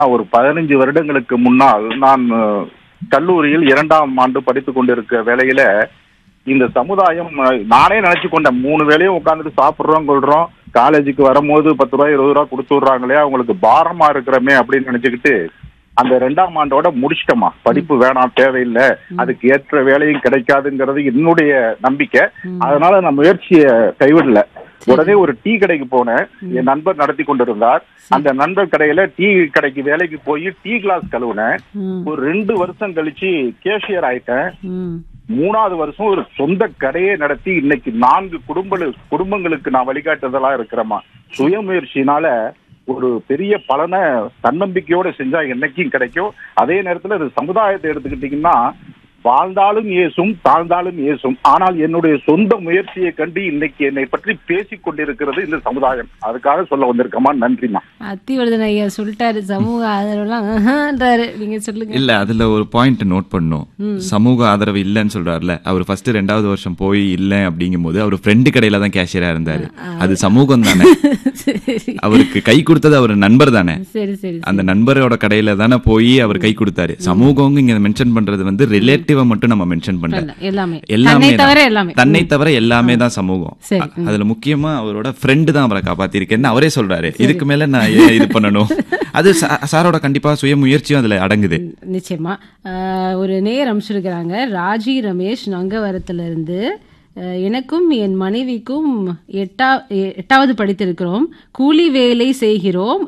ஒரு பதினஞ்சு வருடங்களுக்கு முன்னால் நான் அஹ், கல்லூரியில் இரண்டாம் ஆண்டு படித்துக் கொண்டிருக்க வேளையில இந்த சமுதாயம் அஹ், நானே நினைச்சு கொண்டேன் மூணு வேளையும் உட்காந்துட்டு சாப்பிடுறோம் கொள்றோம் காலேஜுக்கு வரும்போது பத்து ரூபாய் இருபது ரூபாய் கொடுத்து விடுறாங்களே அவங்களுக்கு பாரமா இருக்கிறமே அப்படின்னு நினைச்சுக்கிட்டு அந்த ரெண்டாம் ஆண்டோட முடிச்சிட்டோமா படிப்பு வேணாம் தேவையில்லை அதுக்கு ஏற்ற வேலையும் கிடைக்காதுங்கிறது என்னுடைய நம்பிக்கை அதனால நான் முயற்சியை கைவிடல உடனே ஒரு டீ கடைக்கு போனேன் என் நண்பர் நடத்தி கொண்டிருந்தார் அந்த நண்பர் கடையில டீ கடைக்கு வேலைக்கு போய் டீ கிளாஸ் கழுவுனேன் ம், ஒரு ரெண்டு வருஷம் கழிச்சு கேஷியர் ஆயிட்டேன் ம். மூணாவது வருஷம் ஒரு சொந்த கடையை நடத்தி இன்னைக்கு நான்கு குடும்ப குடும்பங்களுக்கு நான் வழிகாட்டுதலா இருக்கிறேமா சுயமுயற்சினால ஒரு பெரிய பலனை தன்னம்பிக்கையோட செஞ்சா என்னைக்கும் கிடைக்கும் அதே நேரத்துல இது சமுதாயத்தை எடுத்துக்கிட்டீங்கன்னா வாழ்ந்தாலும் ஏசும் தாழ்ந்தாலும் ஏசும் ஆனால் என்னுடைய சொந்த முயற்சியை கண்டு இன்னைக்கு என்னை பற்றி பேசிக் கொண்டிருக்கிறது இந்த சமுதாயம் அதுக்காக சொல்ல வந்திருக்கமா நன்றிமா அத்திவர்தன் ஐயா சொல்லிட்டாரு சமூக ஆதரவுலாம் ஆஹான்றாரு நீங்க சொல்லுங்க இல்ல அதுல ஒரு பாயிண்ட் நோட் பண்ணும் சமூக ஆதரவு இல்லைன்னு சொல்றாருல அவர் ஃபர்ஸ்ட் ரெண்டாவது வருஷம் போய் இல்ல அப்படிங்கும் போது அவர் ஃப்ரெண்டு கடையில தான் கேஷியரா இருந்தாரு அது சமூகம் தானே சரி அவருக்கு கை கொடுத்தது அவர் நண்பர் தானே சரி சரி அந்த நண்பரோட கடையில தானே போய் அவர் கை கொடுத்தாரு சமூகம் இங்க மென்ஷன் பண்றது வந்து ரிலேட்டிவா மட்டும் நம்ம மென்ஷன் பண்ணல எல்லாமே எல்லாமே தன்னை தான். தவிர எல்லாமே தன்னை தவிர எல்லாமே தான் சமூகம் சரி, அ- அதுல முக்கியமா அவரோட ஃப்ரெண்டு தான் அவரை காப்பாத்திருக்கேன்னு அவரே சொல்றாரு இதுக்கு மேல நான் ஏன் இது பண்ணணும் அது சா- சாரோட கண்டிப்பா சுய முயற்சியும் அதுல அடங்குது நிச்சயமா ஆஹ் ஒரு நேர் அமைச்சிருக்கிறாங்க ராஜி ரமேஷ் நங்கவரத்துல இருந்து ஆஹ் எனக்கும் என் மனைவிக்கும் எட்டா எ- எட்டாவது படித்திருக்கிறோம் கூலி வேலை செய்கிறோம்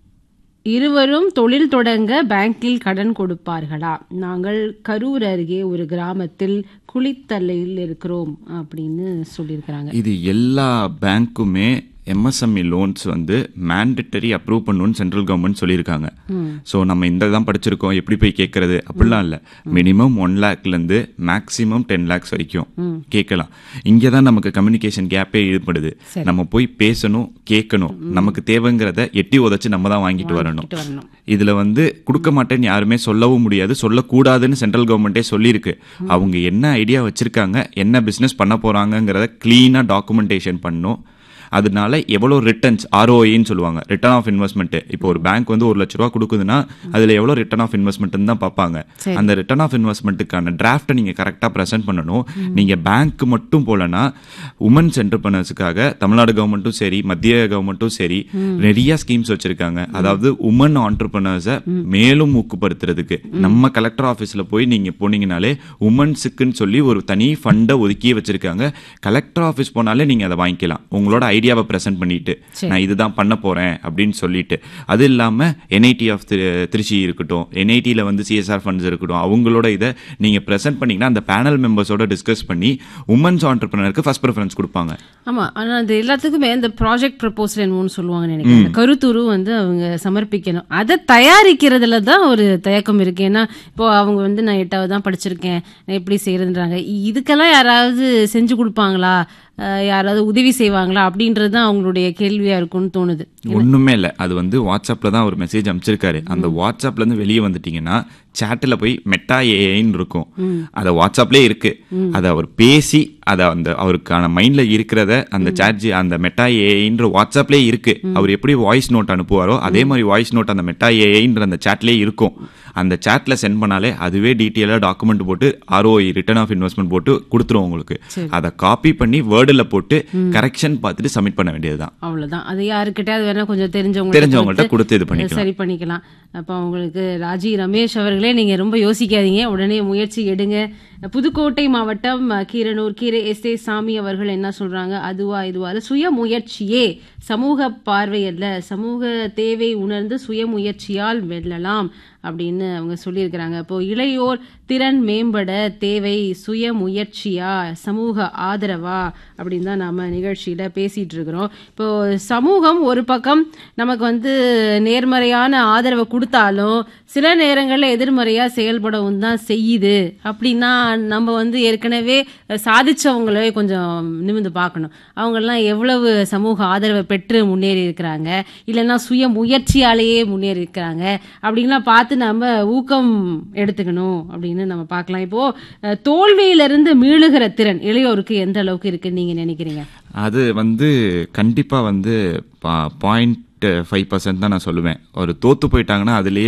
இருவரும் தொழில் தொடங்க பேங்கில் கடன் கொடுப்பார்களா நாங்கள் கரூர் அருகே ஒரு கிராமத்தில் குளித்தலையில் இருக்கிறோம் அப்படின்னு சொல்லியிருக்கிறாங்க இது எல்லா பேங்க்குமே எம்எஸ்எம்இ லோன்ஸ் வந்து மேண்டட்டரி அப்ரூவ் பண்ணணும்னு சென்ட்ரல் கவர்மெண்ட் சொல்லியிருக்காங்க ஸோ நம்ம இந்த தான் படிச்சிருக்கோம் எப்படி போய் கேட்கறது அப்படிலாம் இல்லை மினிமம் ஒன் லேக்லேருந்து மேக்ஸிமம் டென் லேக்ஸ் வரைக்கும் கேட்கலாம் இங்கே தான் நமக்கு கம்யூனிகேஷன் கேப்பே ஈடுபடுது நம்ம போய் பேசணும் கேட்கணும் நமக்கு தேவைங்கிறத எட்டி உதச்சு நம்ம தான் வாங்கிட்டு வரணும் கிட்ட வரணும் இதுல வந்து கொடுக்க மாட்டேன்னு யாருமே சொல்லவும் முடியாது சொல்லக்கூடாதுன்னு சென்ட்ரல் கவர்மெண்ட்டே சொல்லியிருக்கு அவங்க என்ன ஐடியா வச்சிருக்காங்க என்ன பிசினஸ் பண்ண போறாங்கங்கிறத கிளீனா டாக்குமெண்டேஷன் பண்ணும் அதனால எவ்வளோ ரிட்டர்ன்ஸ் ஆர்ஓஇன்னு சொல்லுவாங்க ரிட்டர்ன் ஆஃப் இன்வெஸ்ட்மெண்ட் இப்போ ஒரு பேங்க் வந்து ஒரு லட்ச ரூபா கொடுக்குதுன்னா அதுல எவ்வளோ ரிட்டர்ன் ஆஃப் இன்வெஸ்ட்மெண்ட் தான் பார்ப்பாங்க அந்த ரிட்டர்ன் ஆஃப் இன்வெஸ்ட்மெண்ட்டுக்கான டிராஃப்ட்டை நீங்க கரெக்டாக ப்ரெசென்ட் பண்ணணும் நீங்க பேங்க் மட்டும் போலனா உமன்ஸ் என்டர்பிரனர்ஸுக்காக தமிழ்நாடு கவர்மெண்ட்டும் சரி மத்திய கவர்மெண்ட்டும் சரி நிறைய ஸ்கீம்ஸ் வச்சிருக்காங்க அதாவது உமன் ஆண்டர்பிரினர்ஸை மேலும் ஊக்குப்படுத்துறதுக்கு நம்ம கலெக்டர் ஆஃபீஸில் போய் நீங்க போனீங்கனாலே உமன்ஸுக்குன்னு சொல்லி ஒரு தனி ஃபண்டை ஒதுக்கியே வச்சிருக்காங்க கலெக்டர் ஆஃபீஸ் போனாலே நீங்க அதை வாங்கிக்கலாம் உங்களோட ஐடியாவை ப்ரெசென்ட் பண்ணிட்டு நான் இதுதான் பண்ண போறேன் அப்படின்னு சொல்லிட்டு அது இல்லாம என்ஐடி ஆஃப் திருச்சி இருக்கட்டும் என்ஐடியில் வந்து சிஎஸ்ஆர் ஃபண்ட்ஸ் இருக்கட்டும் அவங்களோட இதை நீங்க ப்ரெசென்ட் பண்ணீங்கன்னா அந்த பேனல் மெம்பர்ஸோட டிஸ்கஸ் பண்ணி உமன்ஸ் ஆண்டர்பிரினருக்கு ஃபர்ஸ்ட் ப்ரிஃபரன்ஸ் கொடுப்பாங்க ஆமா ஆனா அது எல்லாத்துக்குமே இந்த ப்ராஜெக்ட் ப்ரப்போசல் என்னமோன்னு சொல்லுவாங்கன்னு நினைக்கிறேன் இந்த கருத்துரு வந்து அவங்க சமர்ப்பிக்கணும் அதை தயாரிக்கிறதுல தான் ஒரு தயக்கம் இருக்கு ஏன்னா இப்போ அவங்க வந்து நான் எட்டாவது தான் படிச்சிருக்கேன் நான் எப்படி செய்யறதுன்றாங்க இதுக்கெல்லாம் யாராவது செஞ்சு கொடுப்பாங்களா அஹ் யாராவது உதவி செய்வாங்களா அப்படின்றது தான் அவங்களுடைய கேள்வியா இருக்கும்னு தோணுது ஒண்ணுமே இல்ல அது வந்து வாட்ஸ்அப்ல தான் ஒரு மெசேஜ் அனுப்பிச்சிருக்காரு அந்த வாட்ஸ்அப்ல இருந்து வெளியே வந்துட்டீங்கன்னா சேட்டில் போய் மெட்டா ஏஐன்னு இருக்கும் அது வாட்ஸ்அப்லேயே இருக்கு அதை அவர் பேசி அதை அந்த அவருக்கான மைண்ட்ல இருக்கிறத அந்த சாட் அந்த மெட்டா ஏஐன்ற வாட்ஸ்அப்லேயே இருக்கு அவர் எப்படி வாய்ஸ் நோட் அனுப்புவாரோ அதே மாதிரி வாய்ஸ் நோட் அந்த மெட்டா ஏஐன்ற அந்த சாட்லேயே இருக்கும் அந்த சாட்ல சென்ட் பண்ணாலே அதுவே டீட்டெயிலாக டாக்குமெண்ட் போட்டு ஆர்ஓஐ ரிட்டர்ன் ஆஃப் இன்வெஸ்ட்மெண்ட் போட்டு கொடுத்துரும் உங்களுக்கு அதை காப்பி பண்ணி வேர்டில் போட்டு கரெக்ஷன் பார்த்துட்டு சப்மிட் பண்ண வேண்டியதுதான் அவ்வளவுதான் அது யாருக்கிட்டயாவது வேணா கொஞ்சம் தெரிஞ்சவங்க தெரிஞ்சவங்கள்ட்ட கொடுத்து இது பண்ணிக்கலாம் சரி பண்ணிக்கலாம் அப்போ உங்களுக்கு ராஜி ரமேஷ் அவர்களே நீங்க ரொம்ப யோசிக்காதீங்க உடனே முயற்சி எடுங்க புதுக்கோட்டை மாவட்டம் அஹ், கீரனூர் கீரை எஸ் ஏ சாமி அவர்கள் என்ன சொல்றாங்க அதுவா இதுவா இல்ல, சுய முயற்சியே சமூக பார்வை அல்ல சமூக தேவை உணர்ந்து சுய முயற்சியால் வெல்லலாம் அப்படின்னு அவங்க சொல்லியிருக்கிறாங்க இப்போ இளையோர் திறன் மேம்பட தேவை சுய முயற்சியா சமூக ஆதரவா அப்படின்னு தான் நாம நிகழ்ச்சியில பேசிட்டு இருக்கிறோம் இப்போ சமூகம் ஒரு பக்கம் நமக்கு வந்து நேர்மறையான ஆதரவை கொடுத்தாலும் சில நேரங்களில் எதிர்மறையா செயல்படவும் தான் செய்யுது அப்படின்னா நம்ம வந்து ஏற்கனவே சாதிச்சவங்களே கொஞ்சம் நிமிந்து பார்க்கணும் அவங்கெல்லாம் எவ்வளவு சமூக ஆதரவை பெற்று முன்னேறி இருக்கிறாங்க இல்லைன்னா சுய முயற்சியாலேயே முன்னேறி இருக்கிறாங்க அப்படின்லாம் பார்த்து நம்ம ஊக்கம் எடுத்துக்கணும் அப்படின்னு நம்ம பார்க்கலாம் இப்போ அஹ், தோல்வியிலிருந்து மீளுகிற திறன் இளையோருக்கு எந்த அளவுக்கு இருக்குன்னு நீங்க நினைக்கிறீங்க அது வந்து கண்டிப்பா வந்து பாயிண்ட் ஃபைவ் பர்சன்ட் தான் நான் சொல்லுவேன் ஒரு தோத்து போயிட்டாங்கன்னா அதுலேயே